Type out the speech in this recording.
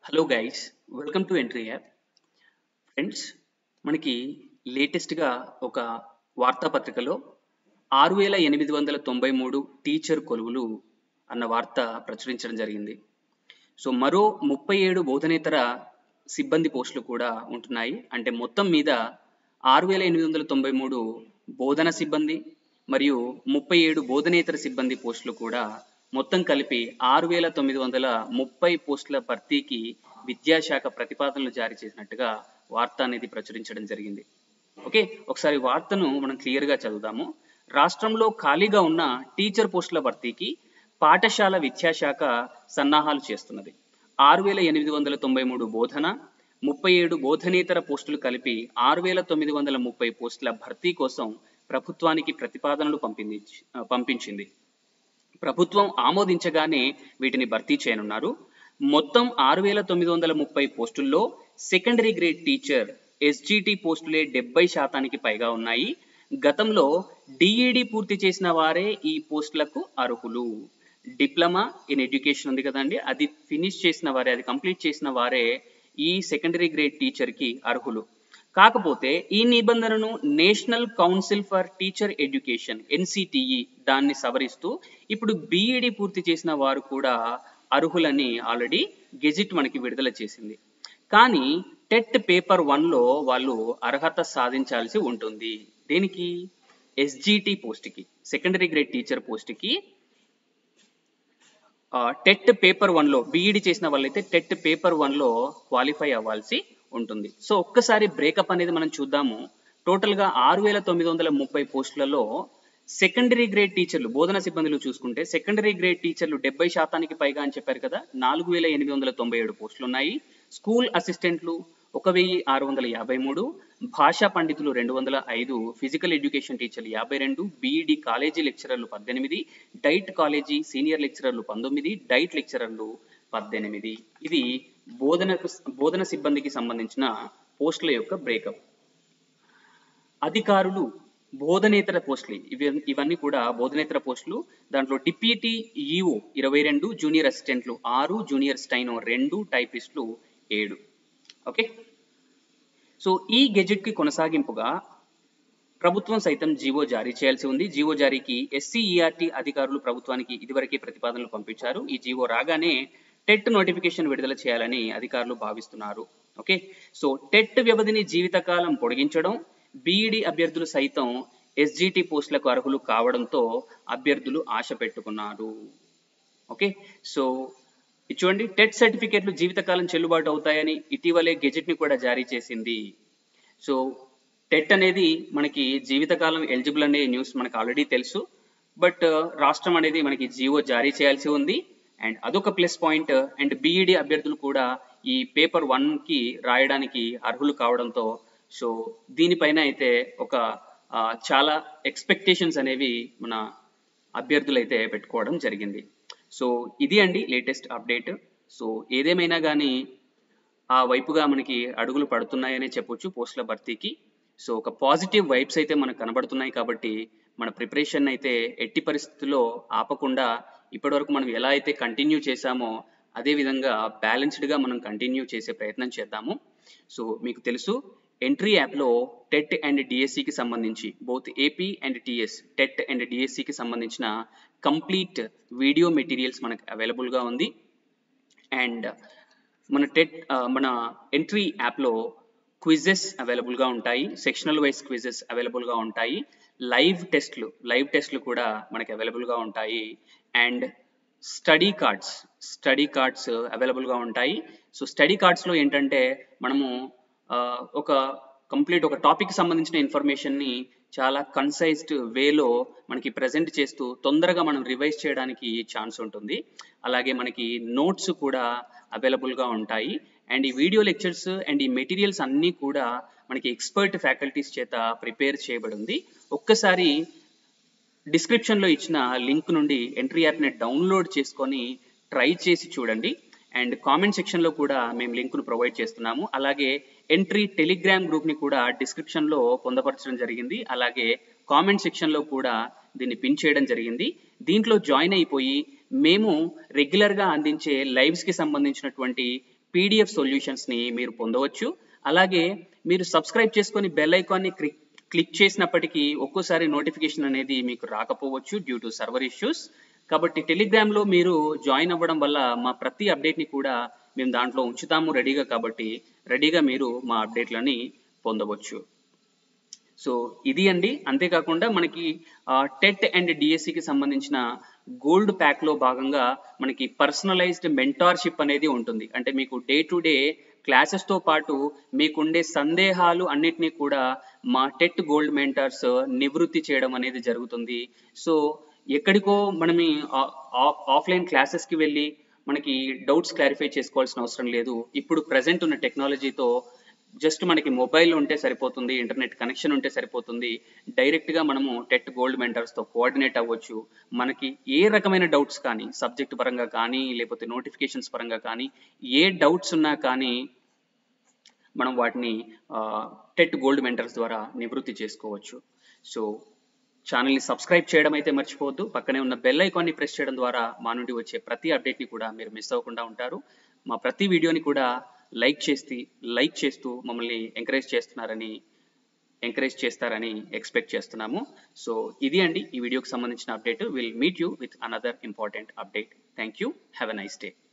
hello guys welcome to entri app friends మనకి లేటెస్ట్గా ఒక వార్తాపత్రికలో ఆరు వేల ఎనిమిది వందల తొంభై మూడు టీచర్ కొలువులు అన్న వార్త ప్రచురించడం జరిగింది సో మరో ముప్పై ఏడు బోధనేతర సిబ్బంది పోస్టులు కూడా ఉంటున్నాయి అంటే మొత్తం మీద ఆరు వేల ఎనిమిది వందల తొంభై మూడు బోధన సిబ్బంది మరియు ముప్పై ఏడు బోధనేతర సిబ్బంది పోస్టులు కూడా మొత్తం కలిపి ఆరు వేల తొమ్మిది వందల ముప్పై పోస్టుల భర్తీకి విద్యాశాఖ ప్రతిపాదనలు జారీ చేసినట్టుగా వార్త అనేది ప్రచురించడం జరిగింది ఓకే ఒకసారి వార్తను మనం క్లియర్గా చదువుదాము రాష్ట్రంలో ఖాళీగా ఉన్న టీచర్ పోస్టుల భర్తీకి పాఠశాల విద్యాశాఖ సన్నాహాలు చేస్తున్నది ఆరు వేల ఎనిమిది వందల తొంభై మూడు బోధన ముప్పై ఏడు బోధనేతర పోస్టులు కలిపి ఆరు వేల తొమ్మిది వందల ముప్పై పోస్టుల భర్తీ కోసం ప్రభుత్వానికి ప్రతిపాదనలు పంపింది పంపించింది ప్రభుత్వం ఆమోదించగానే వీటిని భర్తీ చేయనున్నారు మొత్తం ఆరు వేల తొమ్మిది వందల ముప్పై పోస్టుల్లో సెకండరీ గ్రేడ్ టీచర్ ఎస్జిటి పోస్టులే డెబ్బై శాతానికి పైగా ఉన్నాయి గతంలో డిఈడి పూర్తి చేసిన వారే ఈ పోస్టులకు అర్హులు డిప్లొమా ఇన్ ఎడ్యుకేషన్ ఉంది కదండి అది ఫినిష్ చేసిన వారే అది కంప్లీట్ చేసిన వారే ఈ సెకండరీ గ్రేడ్ టీచర్కి అర్హులు కాకపోతే ఈ నిబంధనను national council for teacher education NCTE దాన్ని సవరిస్తూ ఇప్పుడు బీఈడి పూర్తి చేసిన వారు కూడా అర్హులని ఆల్రెడీ గెజిట్ మనకి విడుదల చేసింది కానీ టెట్ పేపర్ వన్లో వాళ్ళు అర్హత సాధించాల్సి ఉంటుంది దేనికి ఎస్జిటి పోస్ట్కి సెకండరీ గ్రేడ్ టీచర్ పోస్ట్కి టెట్ పేపర్ వన్లో బీఈడి చేసిన వాళ్ళైతే టెట్ పేపర్ వన్లో క్వాలిఫై అవ్వాల్సి ఉంటుంది సో ఒక్కసారి బ్రేకప్ అనేది మనం చూద్దాము టోటల్గా ఆరు వేల తొమ్మిది వందల ముప్పై పోస్టులలో సెకండరీ గ్రేడ్ టీచర్లు బోధన సిబ్బందులు చూసుకుంటే సెకండరీ గ్రేడ్ టీచర్లు డెబ్బై శాతానికి పైగా అని చెప్పారు కదా నాలుగు వేల ఎనిమిది వందల తొంభై ఏడు పోస్టులు ఉన్నాయి స్కూల్ అసిస్టెంట్లు ఒక వెయ్యి ఆరు వందల యాభై మూడు భాషా పండితులు రెండు వందల ఐదు ఫిజికల్ ఎడ్యుకేషన్ టీచర్లు యాభై రెండు బీఈడి కాలేజీ లెక్చరర్లు పద్దెనిమిది డైట్ కాలేజీ సీనియర్ లెక్చరర్లు పంతొమ్మిది డైట్ లెక్చరర్లు పద్దెనిమిది ఇది బోధనకు బోధన సిబ్బందికి సంబంధించిన పోస్టుల యొక్క బ్రేకప్ అధికారులు బోధనేతర పోస్టులు ఇవి ఇవన్నీ కూడా బోధనేతర పోస్టులు దాంట్లో డిప్యూటీ ఈఓ ఇరవై రెండు జూనియర్ అసిస్టెంట్లు ఆరు జూనియర్ స్టైనో రెండు టైపిస్టులు ఏడు ఓకే సో ఈ గెజెట్కి కొనసాగింపుగా ప్రభుత్వం సైతం జీవో జారీ చేయాల్సి ఉంది జీవో జారీకి ఎస్సీఈఆర్టీ అధికారులు ప్రభుత్వానికి ఇదివరకే ప్రతిపాదనలు పంపించారు ఈ జీవో రాగానే టెట్ నోటిఫికేషన్ విడుదల చేయాలని అధికారులు భావిస్తున్నారు ఓకే సో టెట్ వ్యవధిని జీవితకాలం పొడిగించడం బీఈడి అభ్యర్థులు సైతం ఎస్జిటి పోస్టులకు అర్హులు కావడంతో అభ్యర్థులు ఆశ పెట్టుకున్నారు ఓకే సో చూడండి టెట్ సర్టిఫికేట్లు జీవితకాలం చెల్లుబాటు అవుతాయని ఇటీవలే గెజెట్ ని కూడా జారీ చేసింది సో టెట్ అనేది మనకి జీవితకాలం ఎలిజిబుల్ అనే న్యూస్ మనకు ఆల్రెడీ తెలుసు బట్ రాష్ట్రం అనేది మనకి జీవో జారీ చేయాల్సి ఉంది అండ్ అదొక ప్లస్ పాయింట్ అండ్ బీఈడి అభ్యర్థులు కూడా ఈ పేపర్ వన్ కి రాయడానికి అర్హులు కావడంతో సో దీనిపైన అయితే ఒక చాలా ఎక్స్పెక్టేషన్స్ అనేవి మన అభ్యర్థులు అయితే పెట్టుకోవడం జరిగింది సో ఇది అండి లేటెస్ట్ అప్డేట్ సో ఏదేమైనా కానీ ఆ వైపుగా మనకి అడుగులు పడుతున్నాయనే చెప్పొచ్చు పోస్టుల భర్తీకి సో ఒక పాజిటివ్ వైబ్స్ అయితే మనకు కనబడుతున్నాయి కాబట్టి మన ప్రిపరేషన్ అయితే ఎట్టి పరిస్థితుల్లో ఆపకుండా ఇప్పటివరకు మనం ఎలా అయితే కంటిన్యూ చేశామో అదే విధంగా బ్యాలెన్స్డ్గా మనం కంటిన్యూ చేసే ప్రయత్నం చేద్దాము సో మీకు తెలుసు ఎంట్రీ యాప్లో టెట్ అండ్ డిఎస్సికి సంబంధించి both AP and TS TET and డిఎస్సికి సంబంధించిన కంప్లీట్ వీడియో మెటీరియల్స్ మనకు అవైలబుల్గా ఉంది అండ్ మన టెట్ మన ఎంట్రీ యాప్లో క్విజెస్ అవైలబుల్గా ఉంటాయి సెక్షనల్ వైజ్ క్విజెస్ అవైలబుల్గా ఉంటాయి లైవ్ టెస్ట్లు లైవ్ టెస్ట్లు కూడా మనకి అవైలబుల్గా ఉంటాయి and study cards study cards అవైలబుల్గా ఉంటాయి సో స్టడీ కార్డ్స్లో ఏంటంటే మనము ఒక కంప్లీట్ ఒక టాపిక్ సంబంధించిన ఇన్ఫర్మేషన్ని చాలా కన్సైజ్డ్ వేలో మనకి ప్రజెంట్ చేస్తూ తొందరగా మనం రివైజ్ చేయడానికి ఛాన్స్ ఉంటుంది అలాగే మనకి నోట్స్ కూడా అవైలబుల్గా ఉంటాయి అండ్ ఈ వీడియో లెక్చర్స్ అండ్ ఈ మెటీరియల్స్ అన్నీ కూడా మనకి ఎక్స్పర్ట్ ఫ్యాకల్టీస్ చేత ప్రిపేర్ చేయబడి ఉంది ఒక్కసారి డిస్క్రిప్షన్లో ఇచ్చిన లింక్ నుండి ఎంట్రీ యాప్ని డౌన్లోడ్ చేసుకొని ట్రై చేసి చూడండి అండ్ కామెంట్ సెక్షన్లో కూడా మేము లింక్ను ప్రొవైడ్ చేస్తున్నాము అలాగే ఎంట్రీ టెలిగ్రామ్ గ్రూప్ని కూడా డిస్క్రిప్షన్లో పొందపరచడం జరిగింది అలాగే కామెంట్ సెక్షన్లో కూడా దీన్ని పిన్ చేయడం జరిగింది దీంట్లో జాయిన్ అయిపోయి మేము రెగ్యులర్గా అందించే లైవ్స్కి సంబంధించినటువంటి పీడిఎఫ్ సొల్యూషన్స్ని మీరు పొందవచ్చు అలాగే మీరు సబ్స్క్రైబ్ చేసుకొని బెల్ ఐకాన్ని క్లిక్ క్లిక్ చేసినప్పటికీ ఒక్కోసారి నోటిఫికేషన్ అనేది మీకు రాకపోవచ్చు డ్యూ టు సర్వర్ ఇష్యూస్ కాబట్టి టెలిగ్రామ్లో మీరు జాయిన్ అవ్వడం వల్ల మా ప్రతి అప్డేట్ని కూడా మేము దాంట్లో ఉంచుతాము రెడీగా కాబట్టి రెడీగా మీరు మా అప్డేట్లని పొందవచ్చు సో ఇది అండి అంతేకాకుండా మనకి టెట్ అండ్ డిఎస్సికి సంబంధించిన గోల్డ్ ప్యాక్లో భాగంగా మనకి పర్సనలైజ్డ్ మెంటార్షిప్ అనేది ఉంటుంది అంటే మీకు డే టు డే క్లాసెస్తో పాటు మీకుండే సందేహాలు అన్నిటినీ కూడా మా టెట్ గోల్డ్ మెంటర్స్ నివృత్తి చేయడం అనేది జరుగుతుంది సో ఎక్కడికో మనం ఆఫ్లైన్ క్లాసెస్కి వెళ్ళి మనకి డౌట్స్ క్లారిఫై చేసుకోవాల్సిన అవసరం లేదు ఇప్పుడు ప్రజెంట్ ఉన్న టెక్నాలజీతో జస్ట్ మనకి మొబైల్ ఉంటే సరిపోతుంది ఇంటర్నెట్ కనెక్షన్ ఉంటే సరిపోతుంది డైరెక్ట్గా మనము టెట్ గోల్డ్ మెంటర్స్తో కోఆర్డినేట్ అవ్వచ్చు మనకి ఏ రకమైన డౌట్స్ కానీ సబ్జెక్ట్ పరంగా కానీ లేకపోతే నోటిఫికేషన్స్ పరంగా కానీ ఏ డౌట్స్ ఉన్నా కానీ మనం వాటిని టెట్ గోల్డ్ మెంటర్స్ ద్వారా నివృత్తి చేసుకోవచ్చు సో ఛానల్ని సబ్స్క్రైబ్ చేయడం అయితే మర్చిపోవద్దు పక్కనే ఉన్న బెల్ ఐకాన్ని ప్రెస్ చేయడం ద్వారా మా నుండి వచ్చే ప్రతి అప్డేట్ని కూడా మీరు మిస్ అవ్వకుండా ఉంటారు మా ప్రతి వీడియోని కూడా లైక్ చేసి లైక్ చేస్తూ మమ్మల్ని ఎంకరేజ్ చేస్తున్నారని ఎంకరేజ్ చేస్తారని ఎక్స్పెక్ట్ చేస్తున్నాము సో ఇది అండి ఈ వీడియోకి సంబంధించిన update will meet you with another important update thank you have a nice day